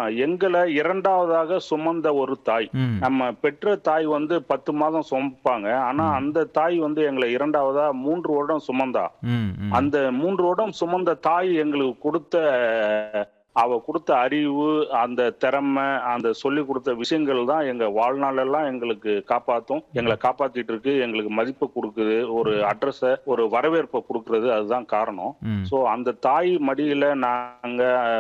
எங்களை இரண்டாவதாக சுமந்த ஒரு தாய் ம் நம்ம பெற்ற தாய் வந்து பத்து மாதம் சுமப்பாங்க ஆனா அந்த தாய் வந்து எங்களை இரண்டாவதா மூன்று வருடம் சுமந்தா ம் ம். அந்த மூன்று வருடம் சுமந்த தாய் எங்களுக்கு கொடுத்த அவ கொடுத்த அறிவு அந்த திறமை அந்த சொல்லி கொடுத்த விஷயங்கள் தான் எங்க வாழ்நாள் எல்லாம் எங்களுக்கு காப்பாத்தும் எங்களை காப்பாத்திட்டு இருக்கு எங்களுக்கு மதிப்பு கொடுக்குது ஒரு அட்ரஸ ஒரு வரவேற்பை கொடுக்கறது அதுதான் காரணம் ம் ஸோ அந்த தாய் மடியில நாங்க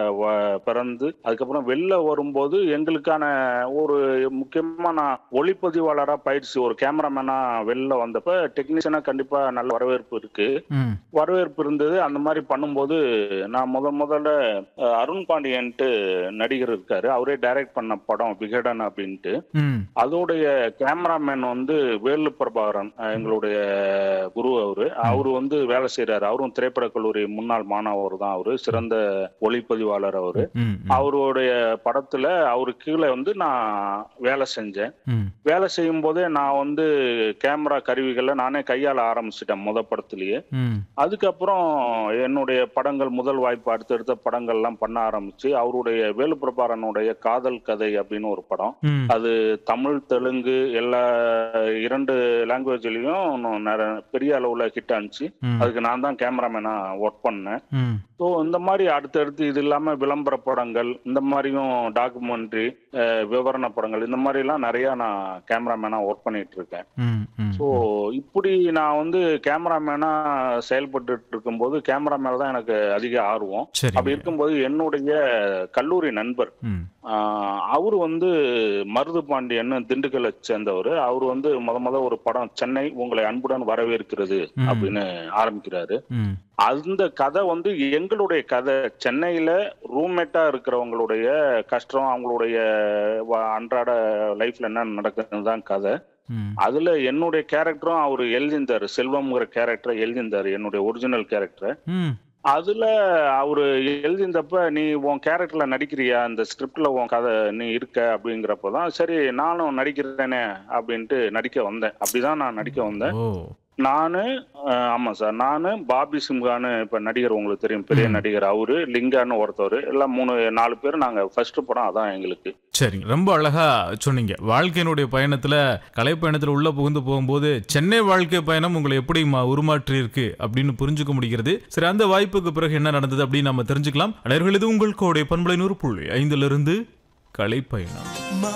வ- பிறந்து அதுக்கப்புறம் வெளில வரும்போது எங்களுக்கான ஒரு முக்கியமா நான் ஒளிப்பதிவாளரா பயிற்சி ஒரு கேமராமேனா வெளில வந்தப்ப டெக்னீஷியனா கண்டிப்பா நல்ல வரவேற்பு இருக்கு ம் வரவேற்பு இருந்தது அந்த மாதிரி பண்ணும்போது நான் முத முதல்ல அஹ், அருண் பாண்டியன்ட்டு நடிகர் இருக்காரு அவரே டைரக்ட் பண்ண படம் விகடன் அப்படின்ட்டு ம் அதோடைய கேமராமேன் வந்து வேலு பிரபாகரன் அஹ், எங்களுடைய குரு அவரு அவரு வந்து வேலை செய்யறாரு அவரும் திரைப்படக் கல்லூரி முன்னாள் மாணவர் தான் அவரு சிறந்த ஒளிப்பதிவாளர் அவரு ம் ம். அவருடைய படத்துல அவரு கீழே வந்து நான் வேலை செஞ்சேன் ம் வேலை செய்யும் போதே நான் வந்து கேமரா கருவிகளை நானே கையாள ஆரம்பிச்சிட்டேன் முத படத்துலயே ம் அதுக்கப்புறம் என்னுடைய படங்கள் முதல் வாய்ப்பு அடுத்தடுத்த படங்கள்லாம் பண்ண ஆரம்பிச்சு அவருடைய வேலுப்பிரபாரனுடைய காதல் கதை அப்படின்னு ஒரு படம் ம் அது தமிழ் தெலுங்கு எல்லா இரண்டு லாங்குவேஜ்லயும் பெரிய அளவுல ஹிட் ஆனிச்சு ம். அதுக்கு நான் தான் கேமராமேனா ஒர்க் பண்ணேன் ம் ஸோ இந்த மாதிரி அடுத்தடுத்து இது இல்லாம விளம்பர படங்கள் இந்த மாதிரியும் டாக்குமெண்ட்ரி விவரண படங்கள் இந்த மாதிரி எல்லாம் நிறைய நான் கேமராமேனா ஒர்க் பண்ணிட்டு இருக்கேன் ம் ம் ஸோ இப்படி நான் வந்து கேமராமேனா செயல்பட்டு இருக்கும்போது கேமரா மேல தான் எனக்கு அதிக ஆர்வம் சரி அப்படி இருக்கும்போது என்னுடைய கல்லூரி நண்பர் ம் ஆஹ், அவர் வந்து மருது பாண்டியன் திண்டுக்கல்லை சேர்ந்தவர் அவர் வந்து முத முத ஒரு படம் சென்னை உங்களை அன்புடன் வரவேற்கிறது ம். அப்படின்னு ஆரம்பிக்கிறாரு ம் அந்த கதை வந்து எங்களுடைய கதை சென்னையில ரூம்மேட்டா இருக்கிறவங்களுடைய கஷ்டம் அவங்களுடைய வ- அன்றாட லைஃப்ல என்ன நடக்குதுன்னு தான் கதை ம் அதுல என்னுடைய கேரக்டரும் அவர் எழுதியிருந்தாரு செல்வம்ங்கிற கேரக்டரை எழுதியிருந்தாரு என்னுடைய ஒரிஜினல் கேரக்டரை ம் அதுல அவரு எழுதியிருந்தப்ப நீ உன் கேரக்டர்ல நடிக்கிறியா இந்த ஸ்கிரிப்ட்ல உன் கதை நீ இருக்க அப்படிங்கிறப்பதான் சரி நானும் நடிக்கிறேனே அப்படின்ட்டு நடிக்க வந்தேன் அப்படிதான் நான் நடிக்க வந்தேன் ஓ நானு அஹ், ஆமா சார் நானு பாபி சிம்ஹான்னு இப்ப நடிகர் உங்களுக்கு தெரியும் பெரிய ம். நடிகர் அவரு லிங்கான்னு ஒருத்தவர் எல்லாம் மூணு நாலு பேர் நாங்க ஃபர்ஸ்ட் படம் அதான் எங்களுக்கு சரிங்க ரொம்ப அழகா சொன்னீங்க வாழ்க்கையினுடைய பயணத்துல கலை பயணத்துல உள்ள புகுந்து போகும்போது சென்னை வாழ்க்கை பயணம் உங்களை எப்படி மா- உருமாற்றி இருக்கு அப்படின்னு புரிஞ்சுக்க முடிகிறது சரி அந்த வாய்ப்புக்கு பிறகு என்ன நடந்தது அப்படின்னு நம்ம தெரிஞ்சுக்கலாம் அனைவர்கள் இது உங்கள் கோடை பண்பலை நூறு புள்ளி ஐந்துல இருந்து கலை பயணம்